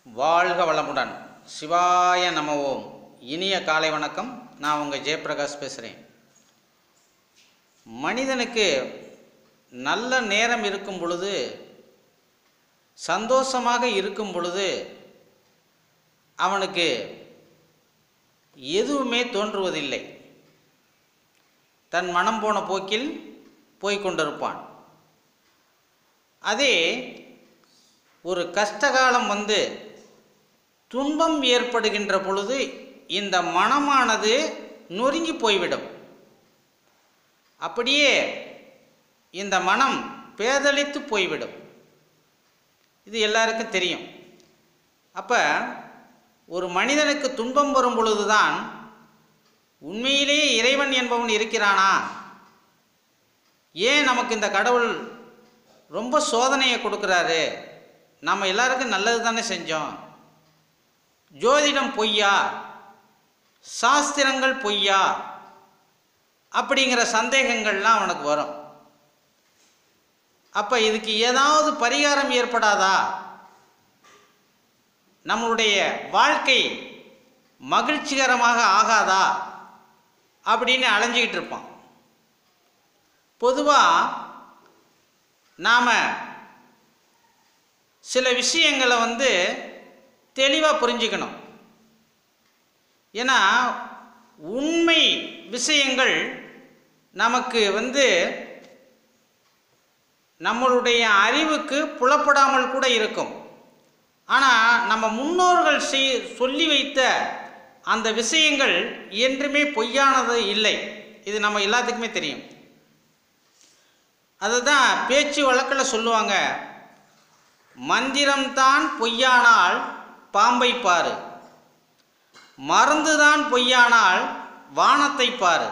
வாழ்க வளமுடன் சிவாய நம ஓம் இனிய காலை வணக்கம் நான் உங்கள் ஜெயபிரகாஷ் பேசுகிறேன் மனிதனுக்கு நல்ல நேரம் இருக்கும் பொழுது சந்தோஷமாக இருக்கும் பொழுது அவனுக்கு எதுவுமே தோன்றுவதில்லை தன் மனம் போன போக்கில் போய்க் கொண்டிருப்பான் அதே ஒரு கஷ்டகாலம் வந்து துன்பம் ஏற்படுகின்ற பொழுது இந்த மனமானது நொறுங்கி போய்விடும் அப்படியே இந்த மனம் பேதலித்து போய்விடும் இது எல்லாருக்கும் தெரியும் அப்போ ஒரு மனிதனுக்கு துன்பம் வரும் பொழுதுதான் உண்மையிலேயே இறைவன் என்பவன் இருக்கிறானா ஏன் நமக்கு இந்த கடவுள் ரொம்ப சோதனையை கொடுக்குறாரு நம்ம எல்லாருக்கும் நல்லது தானே செஞ்சோம் ஜோதிடம் பொய்யா சாஸ்திரங்கள் பொய்யா அப்படிங்கிற சந்தேகங்கள்லாம் அவனுக்கு வரும் அப்போ இதுக்கு ஏதாவது பரிகாரம் ஏற்படாதா நம்மளுடைய வாழ்க்கை மகிழ்ச்சிகரமாக ஆகாதா அப்படின்னு அலைஞ்சிக்கிட்டு இருப்பான் பொதுவாக நாம் சில விஷயங்களை வந்து தெளிவாக புரிஞ்சுக்கணும் ஏன்னா உண்மை விஷயங்கள் நமக்கு வந்து நம்மளுடைய அறிவுக்கு புலப்படாமல் கூட இருக்கும் ஆனால் நம்ம முன்னோர்கள் செய் சொல்லி வைத்த அந்த விஷயங்கள் என்றுமே பொய்யானது இல்லை இது நம்ம எல்லாத்துக்குமே தெரியும் அதுதான் பேச்சு வழக்கில் சொல்லுவாங்க மந்திரம்தான் பொய்யானால் பாம்பை பாரு மருந்துதான் பொய்யானால் வானத்தை பாரு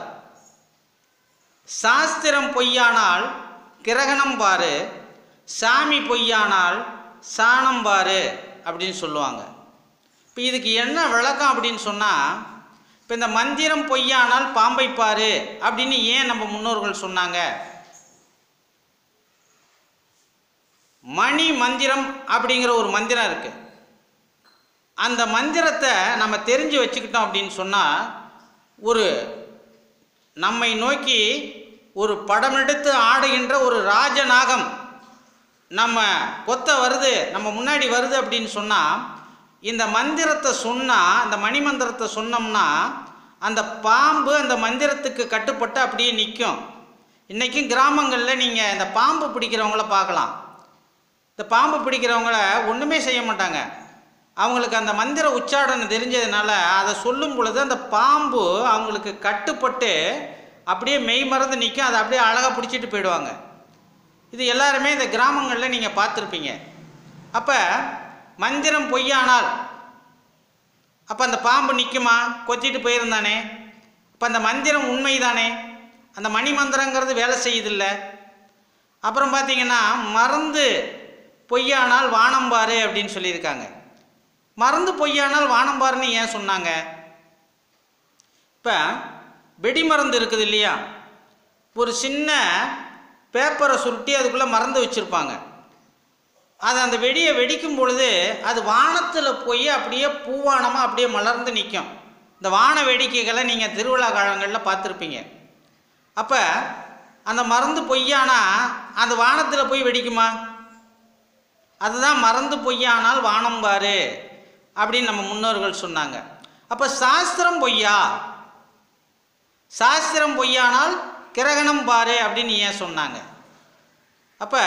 சாஸ்திரம் பொய்யானால் கிரகணம் பாரு சாமி பொய்யானால் சாணம் பாரு அப்படின்னு சொல்லுவாங்க இப்போ இதுக்கு என்ன விளக்கம் அப்படின்னு சொன்னால் இப்போ இந்த மந்திரம் பொய்யானால் பாம்பை பாரு அப்படின்னு ஏன் நம்ம முன்னோர்கள் சொன்னாங்க மணி மந்திரம் அப்படிங்கிற ஒரு மந்திரம் இருக்கு அந்த மந்திரத்தை நம்ம தெரிஞ்சு வச்சுக்கிட்டோம் அப்படின்னு சொன்னால் ஒரு நம்மை நோக்கி ஒரு படம் எடுத்து ஆடுகின்ற ஒரு ராஜநாகம் நம்ம கொத்த வருது நம்ம முன்னாடி வருது அப்படின்னு சொன்னால் இந்த மந்திரத்தை சொன்னால் அந்த மணி மந்திரத்தை சொன்னோம்னா அந்த பாம்பு அந்த மந்திரத்துக்கு கட்டுப்பட்டு அப்படியே நிற்கும் இன்றைக்கும் கிராமங்களில் நீங்கள் இந்த பாம்பு பிடிக்கிறவங்கள பார்க்கலாம் இந்த பாம்பு பிடிக்கிறவங்கள ஒன்றுமே செய்ய மாட்டாங்க அவங்களுக்கு அந்த மந்திர உச்சாடனம் தெரிஞ்சதுனால அதை சொல்லும் பொழுது அந்த பாம்பு அவங்களுக்கு கட்டுப்பட்டு அப்படியே மெய் மறந்து நிற்கும் அதை அப்படியே அழகாக பிடிச்சிட்டு போயிடுவாங்க இது எல்லாருமே இந்த கிராமங்களில் நீங்கள் பார்த்துருப்பீங்க அப்போ மந்திரம் பொய்யானால் அப்போ அந்த பாம்பு நிற்குமா கொத்திட்டு போயிருந்தானே அப்போ அந்த மந்திரம் உண்மைதானே அந்த மணி மந்திரங்கிறது வேலை செய்யுதில்ல அப்புறம் பார்த்தீங்கன்னா மருந்து பொய்யானால் வானம்பாரு அப்படின்னு சொல்லியிருக்காங்க மருந்து பொய்யானால் வானம்பாருன்னு ஏன் சொன்னாங்க இப்போ வெடி மருந்து இருக்குது இல்லையா ஒரு சின்ன பேப்பரை சுருட்டி அதுக்குள்ளே மறந்து வச்சுருப்பாங்க அது அந்த வெடியை வெடிக்கும் பொழுது அது வானத்தில் போய் அப்படியே பூவானமாக அப்படியே மலர்ந்து நிற்கும் இந்த வான வேடிக்கைகளை நீங்கள் திருவிழா காலங்களில் பார்த்துருப்பீங்க அப்போ அந்த மருந்து பொய்யானா அந்த வானத்தில் போய் வெடிக்குமா அதுதான் மறந்து பொய்யானால் வானம் பாரு அப்படின்னு நம்ம முன்னோர்கள் சொன்னாங்க அப்போ சாஸ்திரம் பொய்யா சாஸ்திரம் பொய்யானால் கிரகணம் பாரு அப்படின்னு ஏன் சொன்னாங்க அப்போ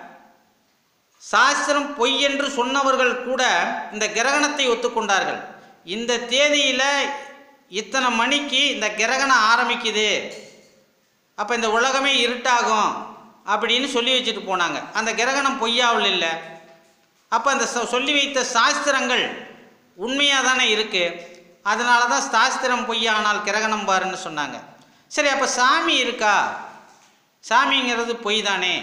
சாஸ்திரம் பொய் என்று சொன்னவர்கள் கூட இந்த கிரகணத்தை ஒத்துக்கொண்டார்கள் இந்த தேதியில் இத்தனை மணிக்கு இந்த கிரகணம் ஆரம்பிக்குது அப்போ இந்த உலகமே இருட்டாகும் அப்படின்னு சொல்லி வச்சுட்டு போனாங்க அந்த கிரகணம் பொய்யாவில் இல்லை அப்போ அந்த சொ- சொல்லி வைத்த சாஸ்திரங்கள் உண்மையாக தானே இருக்குது அதனால தான் சாஸ்திரம் பொய்யானால் கிரகணம் பாருன்னு சொன்னாங்க சரி அப்போ சாமி இருக்கா சாமிங்கிறது பொய் தானே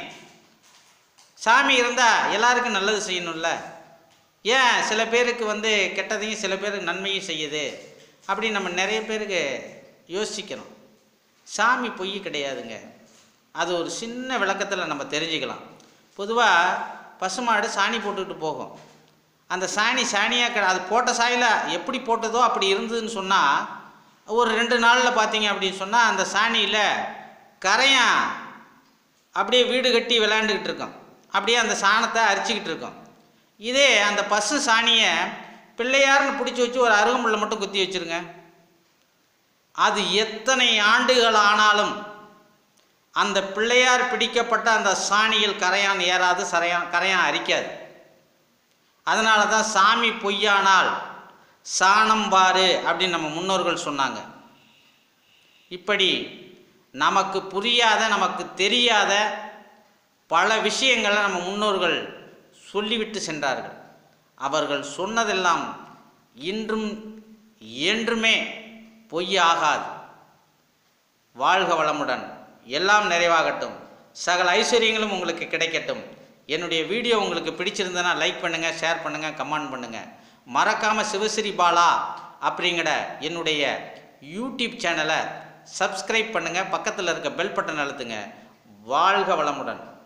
சாமி இருந்தால் எல்லாருக்கும் நல்லது செய்யணும்ல ஏன் சில பேருக்கு வந்து கெட்டதையும் சில பேருக்கு நன்மையும் செய்யுது அப்படின்னு நம்ம நிறைய பேருக்கு யோசிக்கணும் சாமி பொய் கிடையாதுங்க அது ஒரு சின்ன விளக்கத்தில் நம்ம தெரிஞ்சுக்கலாம் பொதுவாக பசுமாடு சாணி போட்டுக்கிட்டு போகும் அந்த சாணி சாணியாக கிட அது போட்ட சாயில் எப்படி போட்டதோ அப்படி இருந்ததுன்னு சொன்னால் ஒரு ரெண்டு நாளில் பார்த்தீங்க அப்படின்னு சொன்னால் அந்த சாணியில் கரையான் அப்படியே வீடு கட்டி விளையாண்டுக்கிட்டு இருக்கோம் அப்படியே அந்த சாணத்தை அரிச்சிக்கிட்டு இருக்கோம் இதே அந்த பசு சாணியை பிள்ளையார்னு பிடிச்சி வச்சு ஒரு அருகம்புல்ல மட்டும் குத்தி வச்சிருங்க அது எத்தனை ஆண்டுகள் ஆனாலும் அந்த பிள்ளையார் பிடிக்கப்பட்ட அந்த சாணியில் கரையான் ஏறாது சரையான் கரையான் அரிக்காது அதனால தான் சாமி பொய்யானால் சாணம் பாரு அப்படின்னு நம்ம முன்னோர்கள் சொன்னாங்க இப்படி நமக்கு புரியாத நமக்கு தெரியாத பல விஷயங்களை நம்ம முன்னோர்கள் சொல்லிவிட்டு சென்றார்கள் அவர்கள் சொன்னதெல்லாம் இன்றும் என்றுமே பொய்யாகாது வாழ்க வளமுடன் எல்லாம் நிறைவாகட்டும் சகல ஐஸ்வர்யங்களும் உங்களுக்கு கிடைக்கட்டும் என்னுடைய வீடியோ உங்களுக்கு பிடிச்சிருந்தனா லைக் பண்ணுங்கள் ஷேர் பண்ணுங்கள் கமெண்ட் பண்ணுங்கள் மறக்காமல் சிவஸ்ரீ பாலா அப்படிங்கிற என்னுடைய யூடியூப் சேனலை சப்ஸ்கிரைப் பண்ணுங்கள் பக்கத்தில் இருக்க பெல் பட்டன் அழுத்துங்க வாழ்க வளமுடன்